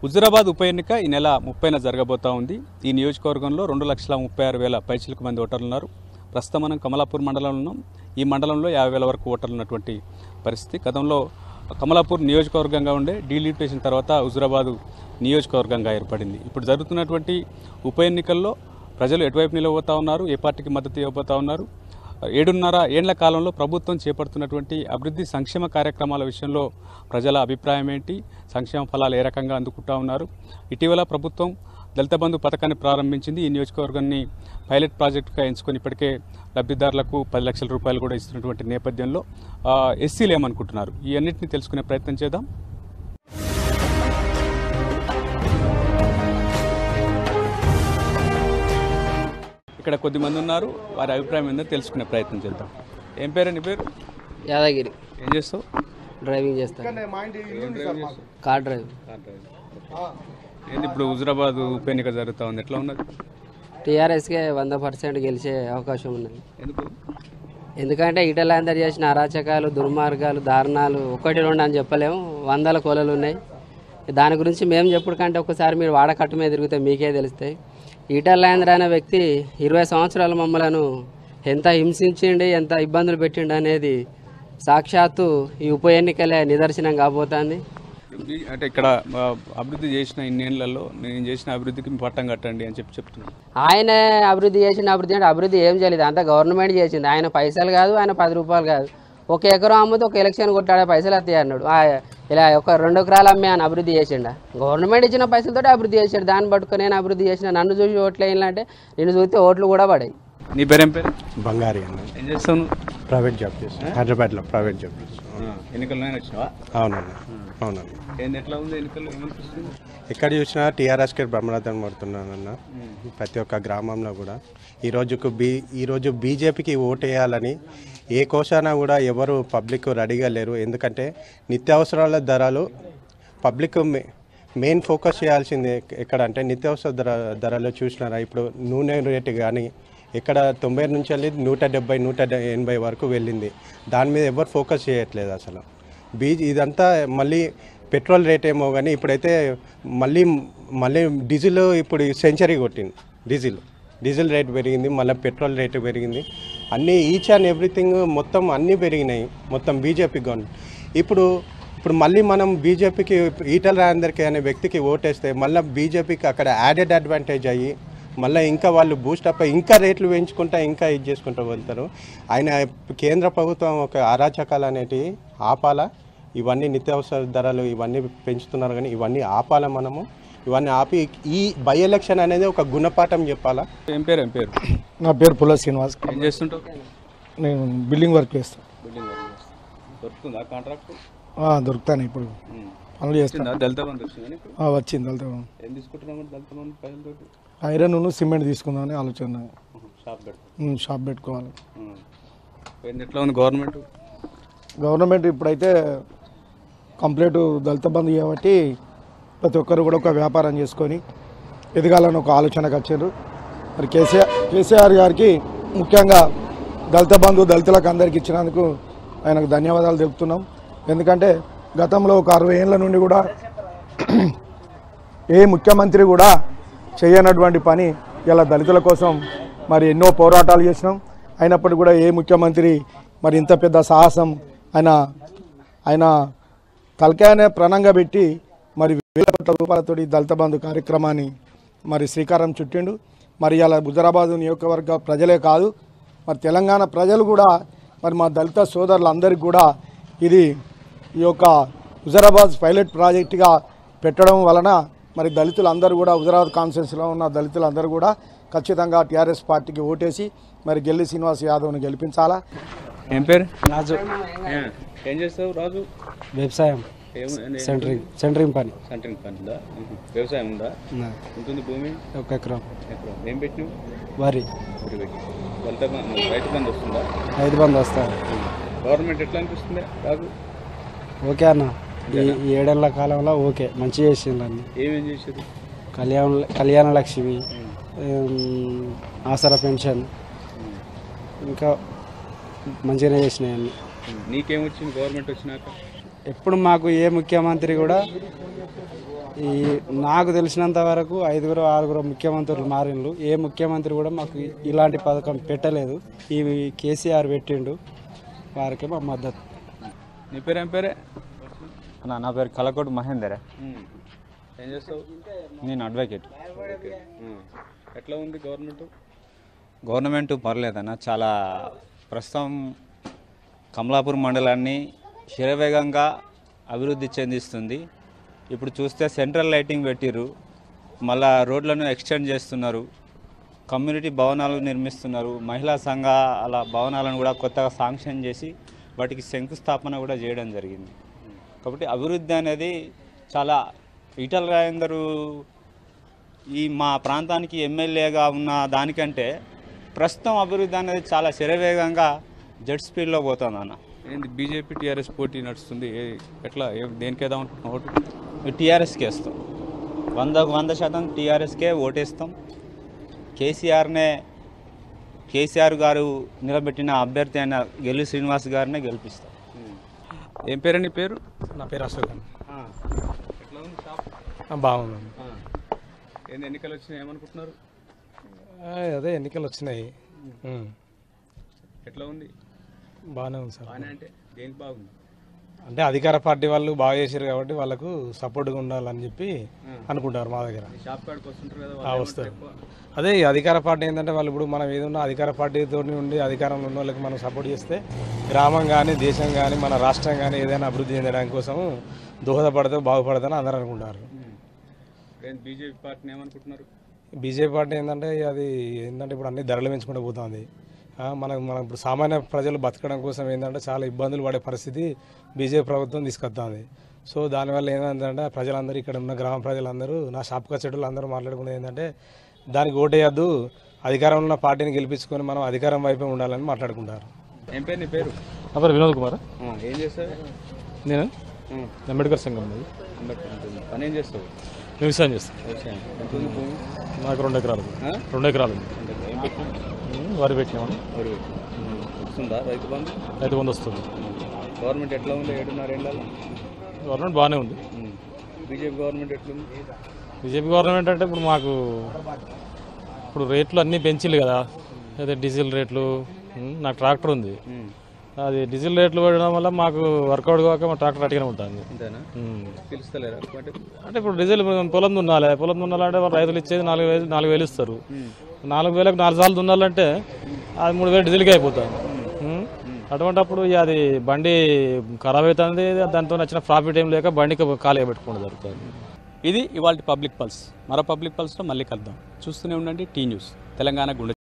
హుజురాబాద్ ఉప ఎన్నిక ఈ నెల ముప్పైన జరగబోతా ఉంది ఈ నియోజకవర్గంలో రెండు లక్షల ముప్పై ఆరు వేల పైచిలకు మంది ఓటర్లు ఉన్నారు ప్రస్తుతం మనం కమలాపూర్ మండలంలో ఉన్నాం ఈ మండలంలో యాభై వేల వరకు ఓటర్లు ఉన్నటువంటి పరిస్థితి గతంలో కమలాపూర్ నియోజకవర్గంగా ఉండే డీలిమిటేషన్ తర్వాత హుజురాబాదు నియోజకవర్గంగా ఏర్పడింది ఇప్పుడు జరుగుతున్నటువంటి ఉప ఎన్నికల్లో ప్రజలు ఎటువైపు నిలబోతా ఉన్నారు ఏ పార్టీకి మద్దతు ఇవ్వబోతా ఉన్నారు ఏడున్నర ఏండ్ల కాలంలో ప్రభుత్వం చేపడుతున్నటువంటి అభివృద్ధి సంక్షేమ కార్యక్రమాల విషయంలో ప్రజల అభిప్రాయం ఏంటి సంక్షేమ ఫలాలు ఏ రకంగా అందుకుంటా ఉన్నారు ఇటీవల ప్రభుత్వం దళిత బంధు పథకాన్ని ప్రారంభించింది ఈ నియోజకవర్గాన్ని పైలట్ ప్రాజెక్టుగా ఎంచుకొని ఇప్పటికే లబ్ధిదారులకు పది లక్షల రూపాయలు కూడా ఇస్తున్నటువంటి నేపథ్యంలో ఆ, ఎస్సీలు ఏమనుకుంటున్నారు ఈ అన్నింటినీ తెలుసుకునే ప్రయత్నం చేద్దాం ఇక్కడ కొద్దిమంది ఉన్నారు వారి అభిప్రాయం ఏందో తెలుసుకునే ప్రయత్నం చేద్దాం ఏం పేరు నీ పేరు యాదగిరి ఏం చేస్తావు డ్రైవింగ్ చేస్తాను కార్ డ్రైవ్ ఏంది ఇప్పుడు హుజురాబాద్ ఉప ఎన్నిక జరుగుతూ ఉంది ఎట్లా ఉన్నది టీఆర్ఎస్కే వంద పర్సెంట్ గెలిచే అవకాశం ఉన్నది ఎందుకు ఎందుకంటే ఇటలందరు చేసిన అరాచకాలు దుర్మార్గాలు దారుణాలు ఒకటి రెండు అని చెప్పలేము వందల కొలలు ఉన్నాయి దాని గురించి మేము చెప్పుడు కంటే ఒకసారి మీరు వాడకట్టు మీద తిరిగితే మీకే తెలుస్తాయి ఈటలాంధ్ర అనే వ్యక్తి ఇరవై సంవత్సరాల మమ్మలను ఎంత హింసించిండి ఎంత ఇబ్బందులు పెట్టిండు అనేది సాక్షాత్తు ఈ ఉప ఎన్నికలే నిదర్శనం కాబోతోంది ఈ- అంటే ఇక్కడ ఆ, అభివృద్ధి చేసిన ఇన్నేళ్లలో నేను చేసిన అభివృద్ధికి మీ పట్టం కట్టండి అని చెప్పి చెప్తున్నాను ఆయన అభివృద్ధి చేసిన అభివృద్ధి అంటే అభివృద్ధి ఏం చేయలేదు అంతా గవర్నమెంట్ చేసింది ఆయన పైసలు కాదు ఆయన పది రూపాయలు కాదు ఒక ఎకరం అమ్మితే ఒక ఎలక్షన్ కొట్టాడే పైసలు వస్తాయి అన్నాడు ఆ, ఇలా ఒక రెండు ఎకరాలు అమ్మే ఆయన అభివృద్ధి చేసిండా గవర్నమెంట్ ఇచ్చిన పైసలతో అభివృద్ధి చేశాడు దాన్ని పట్టుకొని నేను అభివృద్ధి చేసిన నన్ను చూసి ఓట్లు వేయాలంటే నిన్ను చూస్తే ఓట్లు కూడా పడాయి నీ పేరేం పేరు బంగారి అన్న ఏం చేస్తావు నువ్వు? ప్రైవేట్ జాబ్ చేస్తాను హైదరాబాద్లో ప్రైవేట్ జాబ్ చేస్తాను ఆ, ఎన్నికల్లో వచ్చినావా అవునన్న అవునన్న ఏంది ఎట్లా ఉంది ఎన్నికల్లో ఏమనిపిస్తుంది ఎక్కడ చూసినా టీఆర్ఎస్కి బ్రహ్మరథం పడుతున్నానన్న ప్రతి ఒక్క గ్రామంలో కూడా ఈ రోజుకు బీ ఈరోజు బీజేపీకి ఓటేయాలని ఏ కోశాన కూడా ఎవరు పబ్లిక్ రెడీగా లేరు ఎందుకంటే నిత్యావసరాల ధరలు పబ్లిక్ మే- మెయిన్ ఫోకస్ చేయాల్సింది ఎక్- ఎక్కడ అంటే నిత్యావసర ధర ధరలు చూసినారా ఇప్పుడు నూనె రేటు కానీ ఇక్కడ తొంభై నుంచి వెళ్ళి నూట డెబ్బై నూట డె- ఎనభై వరకు వెళ్ళింది దాని మీద ఎవరు ఫోకస్ చేయట్లేదు అసలు బీజ్ ఇదంతా మళ్ళీ పెట్రోల్ రేట్ ఏమో కానీ ఇప్పుడైతే మళ్ళీ మళ్ళీ డీజిల్ ఇప్పుడు సెంచరీ కొట్టింది డీజిల్ డీజిల్ రేట్ పెరిగింది మళ్ళీ పెట్రోల్ రేటు పెరిగింది అన్నీ ఈచ్ అండ్ ఎవ్రీథింగ్ మొత్తం అన్నీ పెరిగినాయి మొత్తం బీజేపీ గవర్నమెంట్ ఇప్పుడు ఇప్పుడు మళ్ళీ మనం బీజేపీకి ఈటల రాజేందర్కి అనే వ్యక్తికి ఓటేస్తే మళ్ళీ బీజేపీకి అక్కడ యాడెడ్ అడ్వాంటేజ్ అయ్యి మళ్ళీ ఇంకా వాళ్ళు బూస్టప్ అయ్యి ఇంకా రేట్లు పెంచుకుంటా ఇంకా ఇది చేసుకుంటూ వెళ్తారు ఆయన కేంద్ర ప్రభుత్వం ఒక అరాచకాలు అనేటివి ఆపాలా ఇవన్నీ నిత్యావసర ధరలు ఇవన్నీ పెంచుతున్నారు కానీ ఇవన్నీ ఆపాలా మనము ఇవన్నీ ఆపి ఈ బై ఎలక్షన్ అనేది ఒక గుణపాఠం చెప్పాలా ఏం పేరు ఏం పేరు నా పేరు పుల్ల శ్రీనివాస్ ఏం చేస్తుంటావు నేను బిల్డింగ్ వర్క్ చేస్తాను బిల్డింగ్ వర్క్ చేస్తావు. దొరుకుతుందా కాంట్రాక్ట్ దొరుకుతాను ఇప్పుడు పనులు చేస్తాను వచ్చిందా దళిత బంధు వచ్చిందా నీకు ఆ, వచ్చింది వెళ్తా ఏం తీసుకుంటున్నావు మరి దళిత బంధు పైసలతోటి ఐరన్ సిమెంట్ తీసుకుందామని ఆలోచన షాప్ పెడతా ఉమ్, షాప్ పెట్టుకోవాలి ఏంది ఎట్లా ఉంది గవర్నమెంట్ గవర్నమెంట్ ఇప్పుడైతే కంప్లీట్ దళిత బంధు కాబట్టి ప్రతి ఒక్కరు కూడా ఒక వ్యాపారం చేసుకొని ఎదగాలని ఒక ఆలోచనకు వచ్చారు మరి కేసీఆర్ కేసీఆర్ గారికి ముఖ్యంగా దళిత బంధు దళితులకు అందరికి ఇచ్చినందుకు ఆయనకు ధన్యవాదాలు తెలుపుతున్నాం ఎందుకంటే గతంలో ఒక అరవై ఏళ్ళ నుండి కూడా ఏ ముఖ్యమంత్రి కూడా చేయనటువంటి పని ఇలా దళితుల కోసం మరి ఎన్నో పోరాటాలు చేసినాం అయినప్పటికీ కూడా ఏ ముఖ్యమంత్రి మరి ఇంత పెద్ద సాహసం ఆయన ఆయన తలకాయనే ప్రణంగా పెట్టి మరి వేల కోట్ల రూపాయలతోటి దళిత బంధు కార్యక్రమాన్ని మరి శ్రీకారం చుట్టిండు మరి ఇలా హుజరాబాదు నియోజకవర్గ ప్రజలే కాదు మరి తెలంగాణ ప్రజలు కూడా మరి మా దళిత సోదరులందరికీ కూడా ఇది ఈ యొక్క హుజరాబాద్ పైలట్ ప్రాజెక్టుగా పెట్టడం వలన మరి దళితులందరూ కూడా హుజరాబాద్ కాన్స్టిట్యూన్సీలో ఉన్న దళితులందరూ కూడా ఖచ్చితంగా టీఆర్ఎస్ పార్టీకి ఓటేసి మరి గెల్లి శ్రీనివాస్ యాదవ్ను గెలిపించాలా ఏం పేరు రాజు ఏ, ఏం చేస్తావు రాజు వ్యవసాయం ఏం సెంటరింగ్ సెంటరింగ్ పని సెంటరింగ్ పని ఉందా మ్మ్. వ్యవసాయం ఉందా ఉంటుంది భూమి ఒక ఎకరం ఎక్కడ ఏం పెట్టినావు వరి ఇప్పుడు పెట్టి దళిత బంధు రైతు బంధు వస్తుందా ఐదు మంది వస్తారు గవర్నమెంట్ ఎట్లా అనిపిస్తుంది రాజు ఓకే అన్న ఈ ఈ ఏడేళ్ల కాలంలో ఓకే మంచి చేసిండ్రు అన్ని ఏమేం చేశారు కళ్యాణ కళ్యాణ లక్ష్మి ఏం, ఆసరా పెన్షన్ ఇంకా మంచిగానే చేసినాయి అన్ని నీకేమొచ్చింది గవర్నమెంట్ వచ్చినాక ఎప్పుడు మాకు ఏ ముఖ్యమంత్రి కూడా ఈ నాకు తెలిసినంత వరకు ఐదుగురు ఆరుగురు ముఖ్యమంత్రులు మారిండ్రు ఏ ముఖ్యమంత్రి కూడా మాకు ఇలాంటి పథకం పెట్టలేదు ఈ కేసీఆర్ పెట్టిండు వారికి మా మద్దతు నీ పేరు ఏం పేరే అన్న నా పేరు కలకోటి మహేందర్ ఏం చేస్తావు నేను అడ్వకేట్ ఎట్లా ఉంది గవర్నమెంట్ గవర్నమెంట్ పర్లేదన్న చాలా ప్రస్తుతం కమలాపూర్ మండలాన్ని శరవేగంగా అభివృద్ధి చెందిస్తుంది ఇప్పుడు చూస్తే సెంట్రల్ లైటింగ్ పెట్టిర్రు మళ్ళా రోడ్లను ఎక్స్టెండ్ చేస్తున్నారు కమ్యూనిటీ భవనాలు నిర్మిస్తున్నారు మహిళా సంఘ అలా భవనాలను కూడా కొత్తగా శాంక్షన్ చేసి వాటికి శంకుస్థాపన కూడా చేయడం జరిగింది కాబట్టి అభివృద్ధి అనేది చాలా ఈటల రాజేందరు ఈ మా ప్రాంతానికి ఎమ్మెల్యేగా ఉన్న దానికంటే ప్రస్తుతం అభివృద్ధి అనేది చాలా శరవేగంగా జెట్ స్పీడ్లో పోతుంది అన్న ఏంది బీజేపీ టీఆర్ఎస్ పోటీ నడుస్తుంది ఏ- ఎట్లా ఏ- దేనికేద్దాం అనుకుంటున్నావు ఓటు టీఆర్ఎస్కి వేస్తాం వందకు వంద శాతం టీఆర్ఎస్కే ఓటేస్తాం కేసీఆర్నే కేసీఆర్ గారు నిలబెట్టిన అభ్యర్థి అయిన గెల్లు శ్రీనివాస్ గారినే గెలిపిస్తాం ఏం పేరు నీ పేరు నా పేరు అశోక్ అండి ఎట్లా ఉంది షాప్ ఆ, బాగుందండి ఏంది ఎన్నికలు వచ్చినాయి ఏమనుకుంటున్నారు ఆ, అదే ఎన్నికలు వచ్చినాయి ఉమ్. ఎట్లా ఉంది బాగానే ఉంది సార్ బాగానే అంటే దేనికి బాగుంది అంటే అధికార పార్టీ వాళ్ళు బాగా చేశారు కాబట్టి వాళ్ళకు సపోర్ట్గా ఉండాలని చెప్పి అనుకుంటారు మా దగ్గర ఈ షాప్ కాడికి వస్తుంటారు కదా ఆ, వాళ్ళు వస్తారు ఏమంటారు ఎక్కువ? అదే ఈ అధికార పార్టీ ఏంటంటే వాళ్ళు ఇప్పుడు మనం ఏదన్నా అధికార పార్టీతో ఉండి అధికారంలో ఉన్న వాళ్ళకి మనం సపోర్ట్ చేస్తే గ్రామం కానీ దేశం కానీ మన రాష్ట్రం కానీ ఏదైనా అభివృద్ధి చెందడానికి కోసం దోహదపడితే బాగుపడతాని అందరూ అనుకుంటారు ఏంది బీజేపీ పార్టీని ఏమనుకుంటున్నారు బీజేపీ పార్టీ ఏంటంటే అది ఏంటంటే ఇప్పుడు అన్ని ధరలు పెంచుకుంటూ పోతుంది ఆ, మనకు మనం ఇప్పుడు సామాన్య ప్రజలు బతకడం కోసం ఏంటంటే చాలా ఇబ్బందులు పడే పరిస్థితి బీజేపీ ప్రభుత్వం తీసుకొస్తుంది సో దానివల్ల ఏంటంటే ప్రజలందరూ ఇక్కడ ఉన్న గ్రామ ప్రజలందరూ నా షాప్కి వచ్చేటోళ్ళు అందరూ మాట్లాడుకునేది ఏంటంటే దానికి ఓటేయద్దు అధికారంలో ఉన్న పార్టీని గెలిపించుకొని మనం అధికారం వైపే ఉండాలని మాట్లాడుకుంటారు ఏం పేరు నీ పేరు నా పేరు వినోద్ కుమార్ ఆ, ఏం చేస్తావు నేను అంబేద్కర్ సంఘం ఉంది అందరికీ పని ఏం చేస్తావు వ్యవసాయం చేస్తాను వ్యవసాయం ఎంత ఉంది భూమి నాకు రెండు ఎకరాలు ఉంది. ఆ? రెండు ఎకరాలు ఉంది ఎంత- ఏం పెట్టినావు ఉమ్, వరి పెట్టినామని వరి పెట్టు. వస్తుందా రైతు బంధు రైతు బంధు వస్తుంది గవర్నమెంట్ ఎట్లా ఉంది ఏడున్నర ఏళ్ళలో గవర్నమెంట్ బాగానే ఉంది బీజేపీ గవర్నమెంట్ ఎట్లుంది బీజేపీ గవర్నమెంట్ అంటే ఇప్పుడు మాకు ఇప్పుడు రేట్లు అన్నీ పెంచిల్లు కదా అదే డీజిల్ రేట్లు ఉమ్, నాకు ట్రాక్టర్ ఉంది అది డీజిల్ రేట్లు పడడం వల్ల మాకు వర్కౌట్ కాక మా ట్రాక్టర్ అట్టిగానే ఉంటుంది అంతేనా ఉమ్. పిలుస్తలేరా అంటే అంటే ఇప్పుడు డీజిల్ పొలం దున్నాలి పొలం దున్నాలంటే వాళ్ళు రైతులు ఇచ్చేది నాలుగు వేలు నాలుగు వేలు ఇస్తారు నాలుగు వేలకు నాలుగు సార్లు దున్నాలంటే అది మూడు వేలు డీజిల్కి అయిపోతుంది ఉమ్. అటువంటప్పుడు ఇక అది బండి ఖరాబ్ అవుతుంది దాంతో వచ్చిన ప్రాఫిట్ ఏం లేక బండికి ఖాళీగా పెట్టుకోవడం జరుగుతుంది ఇది ఇవాళ పబ్లిక్ పల్స్ మరో పబ్లిక్ పల్స్లో మళ్ళీ కలుద్దాం చూస్తూనే ఉండండి టీ న్యూస్ తెలంగాణ గుండె